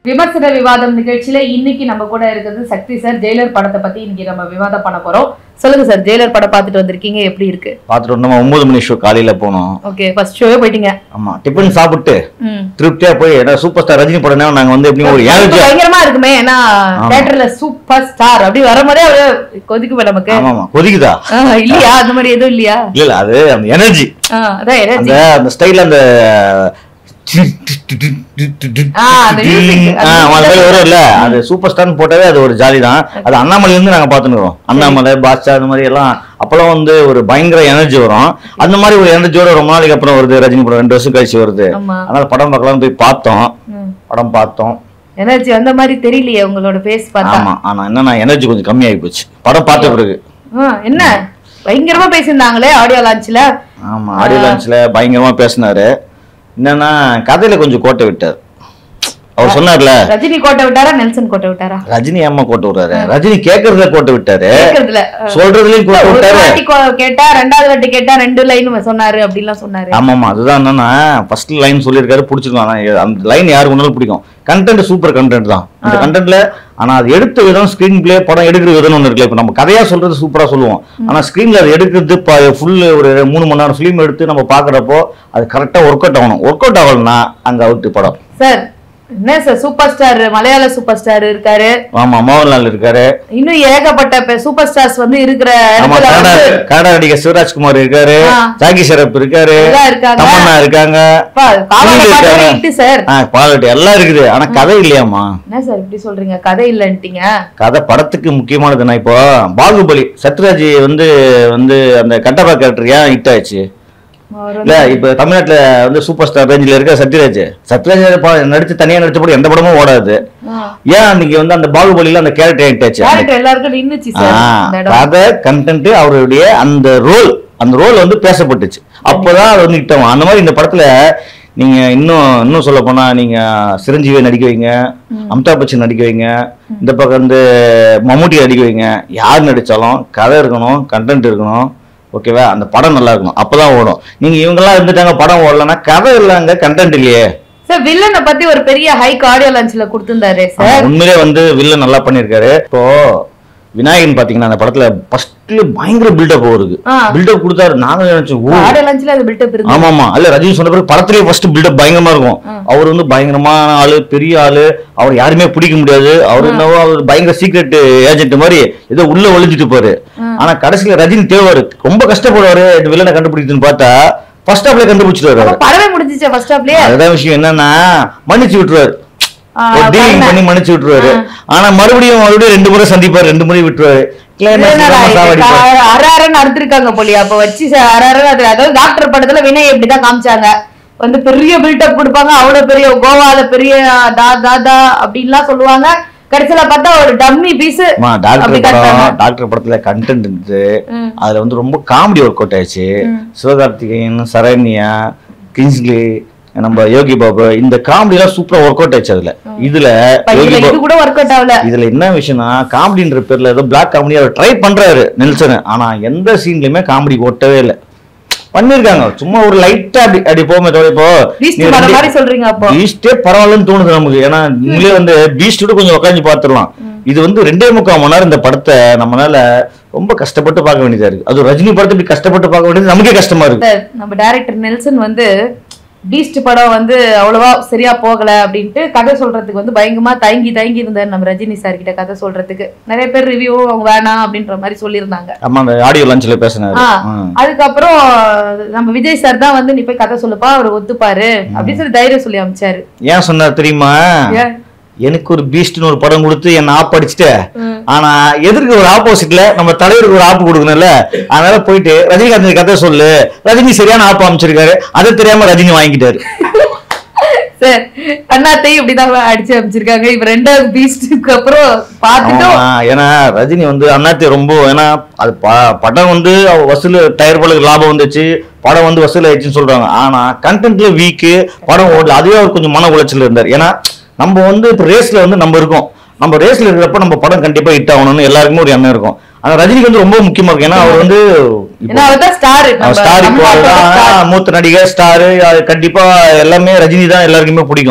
விமர்சன விவாதம் நிகழ்ச்சியில இன்னைக்கு நம்ம கூட இருக்கிறது சக்தி சார் ஜெயிலர் படத்தை பத்தி இன்னைக்கு நம்ம விவாதம் பண்ண போறோம் சொல்லுங்க சார் ஜெயிலர் படம் பார்த்துட்டு வந்திருக்கீங்க எப்படி இருக்கு பார்த்துட்டு நம்ம ஒன்பது மணி ஷோ காலையில போனோம் ஓகே ஃபர்ஸ்ட் ஷோவே போயிட்டீங்க ஆமா டிஃபன் சாப்பிட்டு ம் திருப்தியா போய் ஏன்னா சூப்பர் ஸ்டார் ரஜினி படம்னா நாங்க வந்து எப்படியும் ஒரு ரொம்ப ஏழு பயங்கரமா இருக்குமே ஏன்னா ஆமா. தியேட்டர்ல சூப்பர் ஸ்டார் அப்படி வரும்போதே அப்படியே கொதிக்குமே நமக்கு ஆமா ஆமா கொதிக்குதா ஆ, இல்லையா அந்த மாதிரி எதுவும் இல்லையா இல்ல இல்ல அது அந்த எனர்ஜி ஆ, அதான் அந்த எனர்ஜி அந்த ஸ்டைல் அந்த ஆ, அந்த music. ஆ, அந்த மாதிரி வரும் இல்ல அது சூப்பர் ஸ்டார்னு போட்டாவே அது ஒரு ஜாலி தான் அது அண்ணாமலை இருந்து நாங்க பாத்துக்கிறோம் அண்ணாமலை பாட்ஷா அந்த மாதிரி எல்லாம் அப்பெல்லாம் வந்து ஒரு பயங்கர எனர்ஜி வரும் அந்த மாதிரி ஒரு எனர்ஜியோட ரொம்ப நாளைக்கு அப்புறம் வருது ரஜினி படம் ரெண்டு வருஷம் கழிச்சு வருது ஆமா அதனால படம் பார்க்கலாம் போய் பார்த்தோம் ம். படம் பார்த்தோம் எனர்ஜி வந்த மாதிரி தெரியலையே உங்களோட ஃபேஸ் பார்த்தா ஆமா ஆனா என்னன்னா எனர்ஜி கொஞ்சம் கம்மியாகி போச்சு படம் பார்த்த பிறகு ஆ, என்ன பயங்கரமா பேசியிருந்தாங்களே ஆடியோ லான்ச்ல ஆமா ஆடியோ லான்ச்ல பயங்கரமா பேசினாரு என்னன்னா கதையில கொஞ்சம் கோட்டை விட்டார் அவர் சொன்னார்ல ரஜினி கோட்டை விட்டாரா நெல்சன் கோட்டை விட்டாரா ரஜினி ஏமா கோட்டை விடுறாரு ரஜினி கேக்குறதுல கோட்டை விட்டாரு கேக்குறதுல சொல்றதுலயும் கோட்டை ஒரு விட்டாரு வாட்டி கோ- கேட்டா ரெண்டாவது வாட்டி கேட்டா ரெண்டு லைன் சொன்னாரு அப்படிலாம் சொன்னாரு ஆமாமா அதுதான் என்னன்னா ஃபர்ஸ்ட் லைன் சொல்லியிருக்காரு பிடிச்சிருக்கும் ஆனா அந்த லைன் யாருக்கு வேணாலும் பிடிக்கும் கண்டென்ட் சூப்பர் கண்டென்ட் தான் இந்த கண்டென்ட்ல ஆனா அது எடுத்த விதம் ஸ்கிரீன் பிளே படம் எடுக்கிற விதம் ஒன்று இருக்குல்ல இப்ப நம்ம கதையா சொல்றது சூப்பரா சொல்லுவோம் ஆனா ஸ்கிரீன்ல அது எடுக்கிறது ஃபுல் ஒரு மூணு மணி நேரம் ஃபிலிம் எடுத்து நம்ம பாக்குறப்போ அது கரெக்டா ஒர்க் அவுட் ஆகணும் ஒர்க் அவுட் ஆகலன்னா அங்க அவுட் படம் சார் என்ன sir super star Malayala super star இருக்காரு ஆமா மோகன்லால் இருக்காரு இன்னும் ஏகப்பட்ட சூப்பர் ஸ்டார்ஸ் வந்து இருக்கிற ஆமா இடத்துல கன்னட வந்து கன்னட நடிகர் சிவராஜ்குமார் இருக்காரு ஆ. ஜாக்கி ஷரப் இருக்காரு எல்லாம் இருக்காங்க. தமன்னா இருக்காங்க அப்பா, காவால சுனில் பாட்டோட இருக்காங்க. hit சார் ஆ, பாலட்டு எல்லாம் இருக்குது ஆனா கதை இல்லையாமா என்ன சார் இப்படி சொல்றீங்க கதை இல்லன்ட்டீங்க கதை படத்துக்கு முக்கியமானது என்ன இப்போ பாகுபலி சத்யராஜ் வந்து வந்து அந்த கட்டப்பா கேரக்டர் ஏன் ஹிட் ஆயிடுச்சு அவர் இல்ல இப்ப தமிழ்நாட்டுல வந்து சூப்பர் ஸ்டார் ரேஞ்சில இருக்க சத்யராஜ் சத்யராஜ் படம் நடிச்சு தனியா நடிச்ச படம் எந்த படமும் ஓடாது ஏன் அன்னைக்கு வந்து அந்த பாகுபலியில அந்த கேரக்டர் ஹிட் ஆச்சு கேரக்டர் எல்லாருக்கும் நின்னுச்சு சார் ஆ, இந்த இடம் கதை கண்டென்ட் அவருடைய அந்த ரோல் அந்த ரோல் வந்து பேசப்பட்டுச்சு அப்போதான் அது வந்து ஹிட் ஆகும் அந்த மாதிரி இந்த படத்துல நீங்க இன்னும் இன்னும் சொல்ல போனா நீங்க சிரஞ்சீவி நடிக்க வைங்க அமிதாப் பச்சன் நடிக்க வைங்க இந்த பக்கம் வந்து மம்முட்டி நடிக்க வைங்க யார் நடிச்சாலும் கதை இருக்கணும் கண்டென்ட் இருக்கணும் ஓகேவா அந்த படம் நல்லா இருக்கணும் அப்பதான் ஓடும் நீங்க இவங்கெல்லாம் இருந்துட்டாங்க படம் ஓடலன்னா கதை இல்லைங்க கண்டென்ட் இல்லையே சார் வில்லனை பத்தி ஒரு பெரிய ஹைக் ஆடியோ லான்ச்ல கொடுத்திருந்தாரு ஆமா, சார் உண்மையிலே வந்து வில்லன் நல்லா பண்ணியிருக்காரு இப்போ விநாயகன் பாத்தீங்கன்னா அந்த படத்துல ஃபர்ஸ்ட்ல பயங்கர பில்டப் வருது ஆ. பில்டப் கொடுத்தாரு நாங்க நினைச்சோம் ஓ ஆடியோ லான்ச்ல அது பில்டப் இருந்து ஆமா ஆமா அல்ல ரஜினி சொன்ன பிறகு படத்திலேயே ஃபர்ஸ்ட் பில்டப் பயங்கரமா இருக்கும் அவர் வந்து பயங்கரமான ஆளு பெரிய ஆளு அவர் யாருமே பிடிக்க முடியாது அவர் என்னவோ அவர் பயங்கர சீக்ரெட் ஏஜென்ட் மாதிரி ஏதோ உள்ள ஒளிஞ்சிட்டு போறாரு ஆனா கடைசியில ரஜினி தேவாரு ரொம்ப கஷ்டப்படுவாரு இந்த வில்லனை கண்டுபிடிக்குதுன்னு பார்த்தா ஃபர்ஸ்ட் ஹாப்ல கண்டுபிடிச்சிட்டு அப்ப வர்றாரு படமே முடிஞ்சிச்சா ஃபர்ஸ்ட் ஹாப்லயே அதுதான் விஷயம் என்னன்னா மன்னிச்சு விட்டுருவாரு ஆ, ஒரு டீலிங் பண்ண. பண்ணி மன்னிச்சு விட்டுருவாரு ஆனா மறுபடியும் மறுபடியும் ரெண்டு முறை சந்திப்பாரு ரெண்டு முறை விட்டுருவாரு climax என்னடா இல்லாம இது, சாவடிப்பாரு. க- அரை அரைன்னு அறுத்திருக்காங்க போலியா அப்ப வச்சு ச- அரை அரை அது அதாவது டாக்டர் படத்துல வினய் இப்படிதான் காமிச்சாங்க வந்து பெரிய பில்டப் கொடுப்பாங்க அவ்வளவு பெரிய கோவால பெரிய தா தாதா அப்படின்லாம் சொல்லுவாங்க கடைசியில பார்த்தா ஒரு டம்மி பீஸ் அம்மா, டாக்டர் படம் டாக்டர் படத்துல கண்டென்ட் இருந்தது ம். அதுல வந்து ரொம்ப காமெடி ஒர்க் அவுட் ஆயிடுச்சு சிவகார்த்திகேயன் சரண்யா கிங்ஸ்லி நம்ம யோகி பாபு இந்த காமெடி எல்லாம் சூப்பரா ஒர்க் அவுட் ஆயிடுச்சு அதுல இதுல யோகி இது பாபு கூட ஒர்க் அவுட் ஆகல இதுல என்ன விஷயம்னா காமெடின்ற பேர்ல ஏதோ பிளாக் காமெடி அவர் ட்ரை பண்றாரு நெல்சன் ஆனா எந்த சீன்லயுமே காமெடி ஓட்டவே இல்லை பண்ணிருக்காங்க சும்மா ஒரு லைட்டா அப்படி அப்படி போமே தவிர இப்போ பீஸ்ட் நீ வர ரெண்டு- மாதிரி சொல்றீங்க அப்போ பீஸ்டே பரவாயில்லன்னு தோணுது நமக்கு ஏன்னா நீங்களே வந்து பீஸ்ட் கூட கொஞ்சம் உட்காந்து பார்த்துடலாம் இது வந்து ரெண்டே முக்கால் மணி நேரம் இந்த படத்தை நம்மளால ரொம்ப கஷ்டப்பட்டு பார்க்க வேண்டியதா இருக்கு அது ரஜினி படத்தை இப்படி கஷ்டப்பட்டு பார்க்க வேண்டியது நமக்கே கஷ்டமா இருக்கு சார், நம்ம டைரக்டர் நெல்சன் வந்து பீஸ்ட் படம் வந்து அவ்வளவா சரியா போகல அப்படின்ட்டு கதை சொல்றதுக்கு வந்து பயங்கரமா தயங்கி தயங்கி இருந்தார் நம்ம ரஜினி சார் கிட்ட கதை சொல்றதுக்கு நிறைய பேர் ரிவ்யூ அவங்க வேணாம் அப்படின்ற மாதிரி சொல்லியிருந்தாங்க ஆமா அந்த ஆடியோ லான்ச்ல பேசினாரு ஆ, ம். அதுக்கப்புறம் நம்ம விஜய் சார் தான் வந்து நீ போய் கதை சொல்லுப்பா அவர் ஒத்துப்பாரு அப்படின்னு சொல்லி தைரியம் சொல்லி அமைச்சாரு ஏன் சொன்னார் தெரியுமா ஏன்? எனக்கு ஒரு பீஸ்ட்னு ஒரு படம் கொடுத்து என்ன ஆப் அடிச்சுட்டு ம். ஆனா எதிர்க்கு ஒரு ஆப்போசிட்ல நம்ம தலைவருக்கு ஒரு ஆப்பு கொடுக்கணும்ல அதனால போயிட்டு ரஜினிகாந்த் கதை சொல்லு ரஜினி சரியான ஆப்பு அமைச்சிருக்காரு அதை தெரியாம ரஜினி வாங்கிட்டாரு சார் அண்ணாத்தையும் இப்படிதான் அடிச்சு அமைச்சிருக்காங்க இப்ப ரெண்டாவது பீஸ்டுக்கு அப்புறம் பார்த்துட்டும் ஆமா, ஏன்னா ரஜினி வந்து அண்ணாத்தி ரொம்ப ஏன்னா அது ப- படம் வந்து அவ வசூல் தயாரிப்பாளருக்கு லாபம் வந்துச்சு படம் வந்து வசூல் ஆயிடுச்சுன்னு சொல்றாங்க ஆனா கண்டென்ட்ல வீக்கு படம் ஓடல அதுவே அவர் கொஞ்சம் மன உளைச்சல் இருந்தார் ஏன்னா நம்ம வந்து இப்போ ரேஸ்ல வந்து நம்ம இருக்கோம் நம்ம ரேஸ்ல இருக்கிறப்ப நம்ம படம் கண்டிப்பா ஹிட் ஆகணும்னு எல்லாருக்குமே ஒரு எண்ணம் இருக்கும் ஆனா ரஜினிக்கு வந்து ரொம்ப முக்கியமா இருக்கும் ஏன்னா அவர் வந்து இப்போ ஏன்னா அவர் தான் ஸ்டார் ஸ்டார் இப்போ அதுதான் மூத்த நடிகர் ஸ்டார் கண்டிப்பா எல்லாமே ரஜினி தான் எல்லாருக்குமே பிடிக்கும்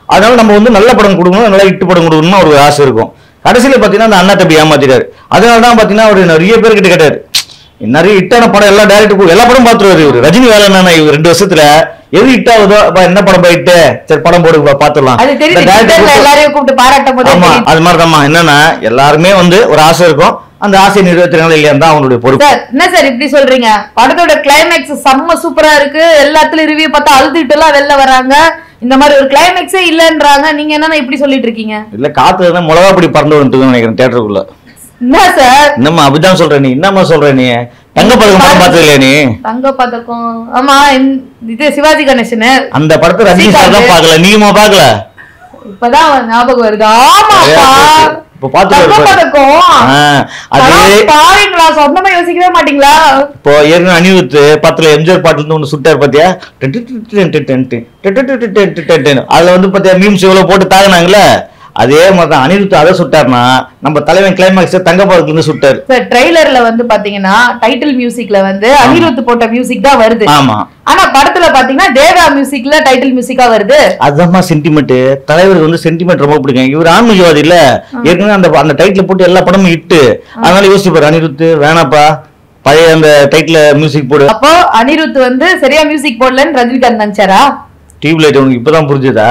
அதனால நம்ம வந்து நல்ல படம் கொடுக்கணும் நல்ல ஹிட் படம் கொடுக்கணும்னு ஒரு ஆசை இருக்கும் கடைசியில பாத்தீங்கன்னா அந்த அண்ணா தம்பி ஏமாத்திட்டாரு அதனால தான் பாத்தீங்கன்னா அவர் நிறைய பேர்கிட்ட கேட்டாரு நிறைய ஹிட்டான படம் எல்லா டேரக்டர் எல்லா படம் பார்த்துருவாரு இவர் ரஜினி வேலை என்னன்னா இவர் ரெண்டு வருஷத்துல எது ஹிட் ஆகுதோ அப்ப என்ன படம் போயிட்டு சரி படம் போடு பாத்துடலாம் அது தெரியுது இந்த director ட்விட்டர்ல கூப்பிட்டு- எல்லாரையும் கூப்பிட்டு பாராட்டும் போது ஆமா தெரியுது. அது மாதிரிதாம்மா என்னன்னா எல்லாருமே வந்து ஒரு ஆசை இருக்கும் அந்த ஆசையை நிறைவேற்றுறாங்களா இல்லையா தான் அவனுடைய பொறுப்பு சார் என்ன சார் இப்படி சொல்றீங்க படத்தோட கிளைமேக்ஸ் செம்ம சூப்பரா இருக்கு எல்லாத்துலயும் ரிவ்யூ பார்த்தா அழுதுட்டு எல்லாம் வெளில வராங்க இந்த மாதிரி ஒரு கிளைமேக்ஸே இல்லன்றாங்க நீங்க என்னன்னா இப்படி சொல்லிட்டு இருக்கீங்க இல்ல காத்துல இருந்தா மிளகா பொடி பறந்து வந்துட்டு நினைக்கிறேன் தேட்டருக்குள்ள என்ன சார் என்னம்மா அப்படிதான் சொல்ற நீ என்னம்மா சொல்ற நீ தங்க பதக்கம் படம் பார்த்தது இல்லையா நீ தங்க பதக்கம் ஆமா இந்த- இது சிவாஜி கணேசன் அந்த படத்தை ரஜினி சார் தான் ஸ்ரீகாந்த். பார்க்கல நீயுமா பார்க்கல இப்பதான் ஞாபகம் வருது ஆமாப்பா இப்ப பாத்துட்டு தங்க இருப்பாரு. பதக்கம் ஆ, அது ஆனா, பாருங்களா சொந்தமா யோசிக்கவே மாட்டீங்களா இப்போ ஏற்கனவே அனிருத் பத்துல எம்ஜிஆர் பாட்டுல இருந்து ஒண்ணு சுட்டார் பாத்தியா டு டு டு டு டு டு டு டு டு டு டு டு டு டு. அதுல வந்து பாத்தியா மீம்ஸ் இவ்வளவு போட்டு தாங்கினாங்களே அதே மாதிரி தான் அனிருத் அதை சுட்டார்னா நம்ம தலைவன் கிளைமேக்ஸ் தங்க பதக்கத்துல இருந்து சுட்டார் சார் ட்ரெய்லர்ல வந்து பாத்தீங்கன்னா டைட்டில் மியூசிக்ல வந்து அனிருத் போட்ட மியூசிக் தான் வருது ஆமா ஆனா படத்துல பாத்தீங்கன்னா தேவா மியூசிக்ல டைட்டில் மியூசிக்கா வருது அதுதான்மா சென்டிமெண்ட் தலைவருக்கு வந்து சென்டிமெண்ட் ரொம்ப பிடிக்கும் இவர் ஆன்மீகவாதி இல்ல ஏற்கனவே அந்த அந்த டைட்டில் போட்டு எல்லா படமும் இட்டு அதனால யோசிப்பாரு அனிருத் வேணாப்பா பழைய அந்த டைட்டில் மியூசிக் போடு அப்போ அனிருத் வந்து சரியா மியூசிக் போடலன்னு ரஜினிகாந்த் நினைச்சாரா டியூப் லைட் உனக்கு இப்பதான் புரிஞ்சுதா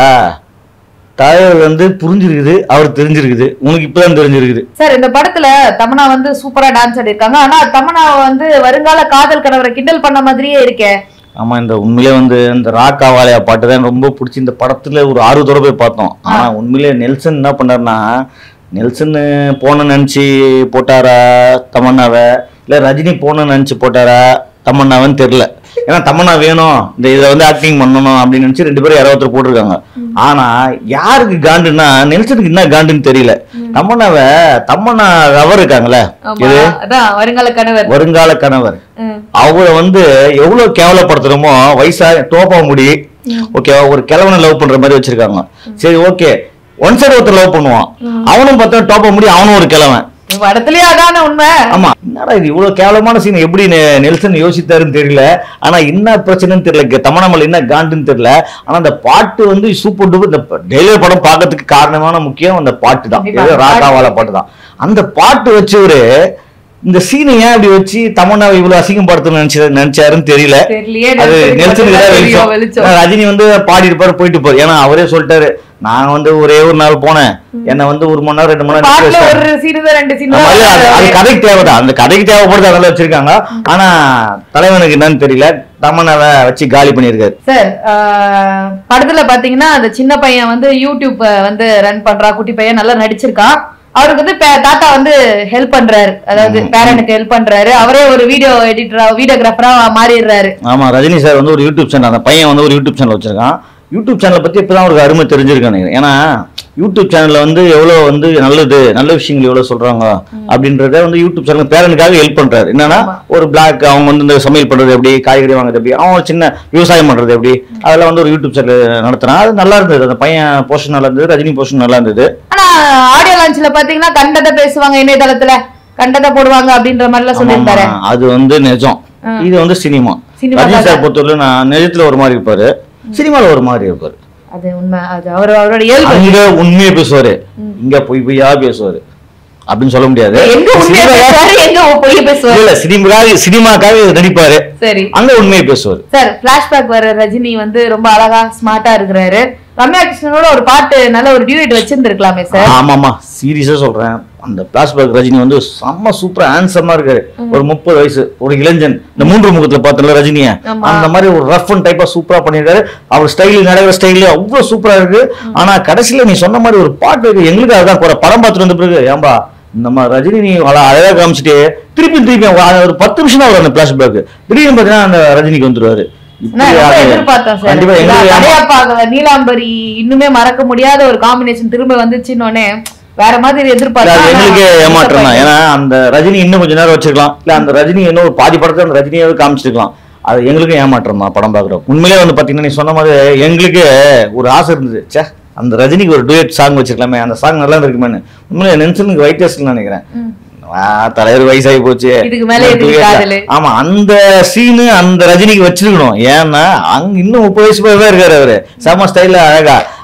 தலைவர் வந்து புரிஞ்சிருக்குது அவர் தெரிஞ்சிருக்குது உனக்கு இப்பதான் தெரிஞ்சிருக்குது சார் இந்த படத்துல தமனா வந்து சூப்பரா டான்ஸ் ஆடிருக்காங்க ஆனா தமனா வந்து வருங்கால காதல் கணவரை கிண்டல் பண்ண மாதிரியே இருக்கே ஆமா இந்த உண்மையிலே வந்து இந்த ராக்கா வாழையா பாட்டு தான் ரொம்ப பிடிச்சி இந்த படத்துல ஒரு ஆர்வத்தோட போய் பார்த்தோம் ஆனா உண்மையிலே நெல்சன் என்ன பண்ணாருன்னா நெல்சன் போன நினைச்சு போட்டாரா தமன்னாவை இல்ல ரஜினி போன நினைச்சு போட்டாரா தமன்னாவன்னு தெரியல ஏன்னா தமன்னா வேணும் இந்த இதுல வந்து ஆக்டிங் பண்ணணும் அப்படின்னு நினைச்சு ரெண்டு பேரும் யாரோ ஒருத்தர் போட்டிருக்காங்க ஆனா யாருக்கு காண்டுன்னா நெல்சனுக்கு என்ன காண்டுன்னு தெரியல தமன்னாவை தமன்னா அவர் இருக்காங்களே ஆமா அதான் வருங்கால கணவர் வருங்கால கணவர் ம். அவளை வந்து எவ்வளவு கேவலப்படுத்துறோமோ வயசா டோப்பா முடி ஓகே ஒரு கிழவனை லவ் பண்ற மாதிரி வச்சிருக்காங்க சரி ஓகே ஒன் சைடு ஒருத்தர் லவ் பண்ணுவான் அவனும் பார்த்தா டோப்பா முடி அவனும் ஒரு கிழவன் படத்துலயே அதான உண்மை ஆமா என்னடா இது இவ்வளவு கேவலமான சீன் எப்படி நெ- நெல்சன் யோசித்தாருன்னு தெரியல ஆனா என்ன பிரச்சனைன்னு தெரியல தமணமல் என்ன காண்டுன்னு தெரியல ஆனா அந்த பாட்டு வந்து சூப்பர் டூப்பர் இந்த டெய்லர் படம் பார்க்கறதுக்கு காரணமான முக்கியம் அந்த பாட்டு தான் கண்டிப்பா. ஏதோ ராகாவால பாட்டு தான் அந்த பாட்டு வச்சவரு இந்த சீனை ஏன் இப்படி வச்சு தமன்னாவை இவ்வளவு அசிங்கப்படுத்தணும்னு நினைச்சு நினைச்சாருன்னு தெரியல தெரியலையே அது நெல்சனுக்கு நெல்சனுக்கு தான் தெரியும், வெளிச்சம். வெளிச்சம். ஏன்னா ரஜினி வந்து பாடி இருப்பாரு போயிட்டு போறாரு ஏன்னா அவரே சொல்லிட்டாரு நான் வந்து ஒரே ஒரு நாள் போனேன் என்ன வந்து ஒரு மணி நேரம் ரெண்டு மணி நேரம் பாட்டுல நிக்க வச்சிட்டாங்க. ஒரு சீன் தான் ரெண்டு சீன் ஆமா, இல்ல, அது அது கதைக்கு தேவைதான் அந்த கதைக்கு தேவைப்படுது அதெல்லாம் வச்சிருக்காங்க ஆனா தலைவனுக்கு என்னன்னு தெரியல தமனாவை வச்சு காலி பண்ணியிருக்காரு சார் ஆஹ், படத்துல பாத்தீங்கன்னா அந்த சின்ன பையன் வந்து யூடியூப் வந்து ரன் பண்றா குட்டி பையன் நல்லா நடிச்சிருக்கான் அவருக்கு வந்து பே- தாத்தா வந்து ஹெல்ப் பண்றாரு அதாவது பேரனுக்கு ஹெல்ப் பண்றாரு அவரே ஒரு வீடியோ எடிட்டரா வீடியோகிராஃபரா மாறிடுறாரு ஆமா ரஜினி சார் வந்து ஒரு யூடியூப் சேனல் அந்த பையன் வந்து ஒரு யூடியூப் சேனல் வச்சிருக்கான் யூடியூப் சேனலை பத்தி இப்பதான் அவருக்கு அருமை தெரிஞ்சிருக்கு நினைக்கிறேன் ஏன்னா யூடியூப் சேனல்ல வந்து எவ்வளவு வந்து நல்லது நல்ல விஷயங்கள் எவ்வளவு சொல்றாங்க அப்படின்றத வந்து யூடியூப் சேனல் பேரனுக்காக ஹெல்ப் பண்றாரு என்னன்னா ஒரு பிளாக் அவங்க வந்து இந்த சமையல் பண்றது எப்படி காய்கறி வாங்குறது எப்படி அவன் ஒரு சின்ன விவசாயம் பண்றது எப்படி அதெல்லாம் வந்து ஒரு யூடியூப் சேனல் நடத்துறான் அது நல்லா இருந்தது அந்த பையன் போர்ஷன் நல்லா இருந்தது ரஜினி போர்ஷன் நல்லா இருந்தது ஆனா ஆடியோ லான்ச்ல பாத்தீங்கன்னா கண்டதை பேசுவாங்க இணையதளத்துல கண்டதை போடுவாங்க அப்படின்ற மாதிரி எல்லாம் சொல்லியிருந்தாரு ஆமா, அது வந்து நிஜம் இது வந்து சினிமா சினிமா ரஜினி கதை. சார் பொறுத்தவரை நான் நிஜத்துல ஒரு மாதிரி இருப்பாரு சினிமால ஒரு மாதிரி இருப்பாரு அது உண்மை அது அவர் அவரோட இயல்பு அங்க உண்மையை பேசுவாரு இங்க பொய் பொய்யா பேசுவாரு அப்படின்னு சொல்ல முடியாது எங்க உண்மையா சினிமாக்காக- பேசுவாரு எங்க பொய்ய பேசுவாரு இல்ல சினிமாக்காக சினிமாக்காக நடிப்பாரு சரி அங்க உண்மையை பேசுவாரு சார் பிளாஷ்பேக் வர ரஜினி வந்து ரொம்ப அழகா ஸ்மார்ட்டா இருக்கிறாரு ரம்யா கிருஷ்ணனோட ஒரு பாட்டு நல்ல ஒரு டியூட் வச்சிருந்திருக்கலாமே சார் ஆமாமா சீரியஸா சொல்றேன் அந்த பிளாஷ்பேக் ரஜினி வந்து செம்ம சூப்பரா ஹேண்ட்ஸமா இருக்காரு ஒரு முப்பது வயசு ஒரு இளைஞன் இந்த மூன்று முகத்துல பார்த்தல ரஜினிய ஆமா. அந்த மாதிரி ஒரு ரஃப் அண்ட் டைப்பா சூப்பரா பண்ணிருக்காரு அவர் ஸ்டைல் நடக்கிற ஸ்டைல் அவ்வளவு சூப்பரா இருக்கு ஆனா கடைசியில நீ சொன்ன மாதிரி ஒரு பாட்டு இருக்கு எங்களுக்கு அதுதான் குறை படம் பார்த்துட்டு வந்த பிறகு ஏம்பா நம்ம ரஜினி நீ அழ- அழகா காமிச்சிட்டு திருப்பி திருப்பி அவ- ஒரு பத்து நிமிஷம் தான் வரும் அந்த பிளாஷ்பேக் திடீர்னு பாத்தீங்கன்னா அந்த ரஜினிக்கு வந்துருவாரு நான் இப்படி ரொம்ப அது- எதிர்பார்த்தேன் சார் கண்டிப்பா எங்களுக்கு ஏமா- கடையாப்பாக நீலாம்பரி இன்னுமே மறக்க முடியாத ஒரு காம்பினேஷன் திரும்ப வந்துச்சுன்னொடனே வேற மாதிரி இல்ல, எதிர்பார்த்தேன் அது எங்களுக்கே ஆனா ஏமாற்றம் தான் ஏன்னா அந்த ரஜினி இன்னும் கொஞ்ச நேரம் வச்சிருக்கலாம் இல்ல அந்த ரஜினி இன்னும் ஒரு பாதி படத்தை அந்த ரஜினியாவது காமிச்சிருக்கலாம் அது எங்களுக்கும் ஏமாற்றம் தான் படம் பாக்குறோம் உண்மையிலே வந்து பாத்தீங்கன்னா நீ சொன்ன மாதிரி எங்களுக்கு ஒரு ஆசை இருந்தது ச்சே அந்த ரஜினிக்கு ஒரு டூயட் சாங் வச்சிருக்கலாமே அந்த சாங் நல்லா இருக்குமேனு உண்மையிலே நென்சனுக்கு ஒயிட் டேஸ்ட் நினைக்கிறேன் ஆ, தலைவர் வயசாகி போச்சு இதுக்கு மேல ஒரு எதுக்கு duet ல. காதலு? ஆமா அந்த சீனு அந்த ரஜினிக்கு வச்சிருக்கணும் ஏன்னா அங்க இன்னும் முப்பது வயசு போய் தான் இருக்காரு அவரு செம ஸ்டைல்ல அழகா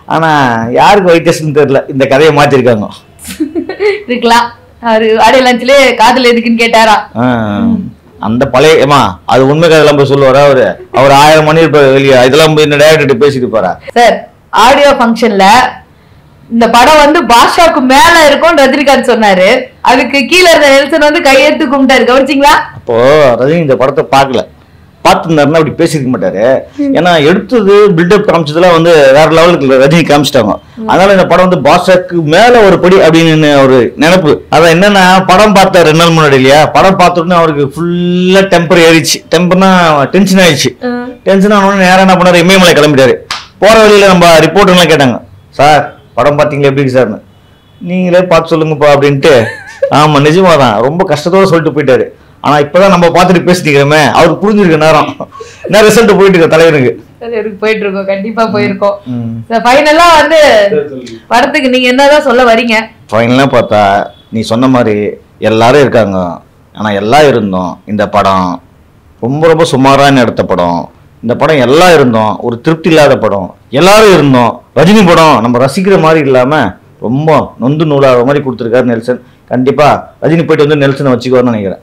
ஆனா யாருக்கு வைத்தியஸ்னு தெரியல இந்த கதையை மாத்திருக்காங்க இருக்கலாம் அவரு ஆடியோ லஞ்ச்லயே காதல் எதுக்குன்னு கேட்டாரா ஆ, அந்த பழைய ஏமா அது உண்மை கதையெல்லாம் போய் சொல்லுவாரா அவரு அவர் ஆயிரம் மணி இருப்பாரு வெளியே இதெல்லாம் போய் இந்த டேரக்டர் பேசிட்டு போறா சார் ஆடியோ ஃபங்க்ஷன்ல இந்த படம் வந்து பாஷாக்கு மேல இருக்கும்னு ரஜினிகாந்த் சொன்னாரு அதுக்கு கீழ இருந்த நெல்சன் வந்து கையெடுத்து கும்பிட்டாரு கவனிச்சிங்களா அப்போ ரஜினி இந்த படத்தை பார்க்கல பார்த்துருந்தாருன்னா அப்படி பேசிருக்க மாட்டாரு ஏன்னா எடுத்தது பில்டப் காமிச்சதுல வந்து வேற லெவலுக்கு ரஜினி காமிச்சிட்டாங்க அதனால இந்த படம் வந்து பாஷாக்கு மேல ஒரு படி அப்படின்னு ஒரு நினைப்பு அதான் என்னன்னா படம் பார்த்த ரெண்டு நாள் முன்னாடி இல்லையா படம் பார்த்த உடனே அவருக்கு ஃபுல்லா டெம்பர் ஏறிச்சு டெம்பர்னா டென்ஷன் ஆயிடுச்சு டென்ஷன் ஆன உடனே நேரம் என்ன பண்ணாரு இமயமலை கிளம்பிட்டாரு போற வழியில நம்ம ரிப்போர்ட்டர்லாம் கேட்டாங்க சார் படம் பார்த்தீங்களா எப்படி இருக்கு சார்னு நீங்களே பார்த்து சொல்லுங்கப்பா அப்படின்ட்டு ஆமா நிஜமா தான் ரொம்ப கஷ்டத்தோட சொல்லிட்டு போயிட்டாரு ஆனா இப்பதான் நம்ம பார்த்துட்டு பேசிக்கிறோமே அவருக்கு புரிஞ்சிருக்க நேரம் என்ன ரிசல்ட் போயிட்டு இருக்க தலைவனுக்கு அது இருக்கு போயிட்டு இருக்கோம் கண்டிப்பா போயிருக்கோம் ம். ஃபைனலா வந்து படத்துக்கு நீங்க என்னதான் சொல்ல வரீங்க ஃபைனலாக பார்த்தா நீ சொன்ன மாதிரி எல்லாரும் இருக்காங்க ஆனா எல்லாம் இருந்தோம் இந்த படம் ரொம்ப ரொம்ப சுமாரான எடுத்த படம் இந்த படம் எல்லாம் இருந்தோம் ஒரு திருப்தி இல்லாத படம் எல்லாரும் இருந்தோம் ரஜினி படம் நம்ம ரசிக்கிற மாதிரி இல்லாம ரொம்ப நொந்து நூலாகிற மாதிரி கொடுத்துருக்காரு நெல்சன் கண்டிப்பா ரஜினி போயிட்டு வந்து நெல்சனை வச்சுக்குவார்னு நினைக்கிறேன்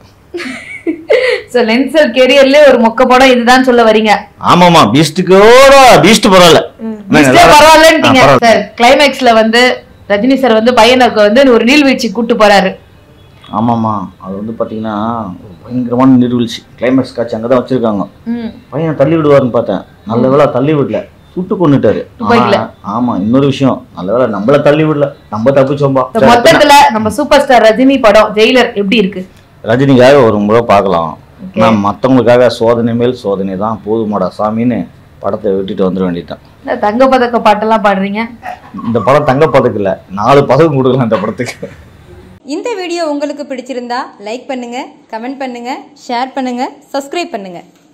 சோ லென்சர் கெரியர்ல ஒரு மொக்க படம் இதுதான் சொல்ல வரீங்க ஆமாமா பீஸ்டுக்கோட பீஸ்ட் பரவாயில்ல என்னங்க, Mr. எல்லாரும்- பரவாயில்லன்ட்டீங்க ஆ, பரவாயில்ல. சார் கிளைமேக்ஸ்ல வந்து ரஜினி சார் வந்து பையனுக்கு வந்து ஒரு நீர்வீழ்ச்சி கூட்டு போறாரு ஆமாமா அது வந்து பாத்தீங்கன்னா ஒரு பயங்கரமான நீர்வீழ்ச்சி கிளைமேக்ஸ் காட்சி அங்கதான் வச்சிருக்காங்க ம். பையன் தள்ளி விடுவாருன்னு பார்த்தேன் நல்ல வேளை தள்ளி விடல சுட்டு கொண்டுட்டாரு துப்பாக்கில. ஆமா இன்னொரு விஷயம் நல்ல வேளை நம்மள தள்ளி விடல நம்ம தப்பிச்சோம்பா So, மொத்தத்துல நம்ம சூப்பர் ஸ்டார் ரஜினி படம் ஜெயிலர் எப்படி இருக்கு ரஜினிக்காக ஒரு முறை பார்க்கலாம் நான் மத்தவங்களுக்காக சோதனை மேல் சோதனை தான் போதுமாடா சாமின்னு படத்தை விட்டுட்டு வந்துட வேண்டியதுதான் இந்த தங்க பதக்க பாட்டெல்லாம் பாடுறீங்க இந்த படம் தங்க பதக்கம் இல்ல நாலு பதக்கம் கொடுக்கலாம் இந்த படத்துக்கு இந்த வீடியோ உங்களுக்கு பிடிச்சிருந்தா லைக் பண்ணுங்க கமெண்ட் பண்ணுங்க ஷேர் பண்ணுங்க சப்ஸ்கிரைப் பண்ணுங்க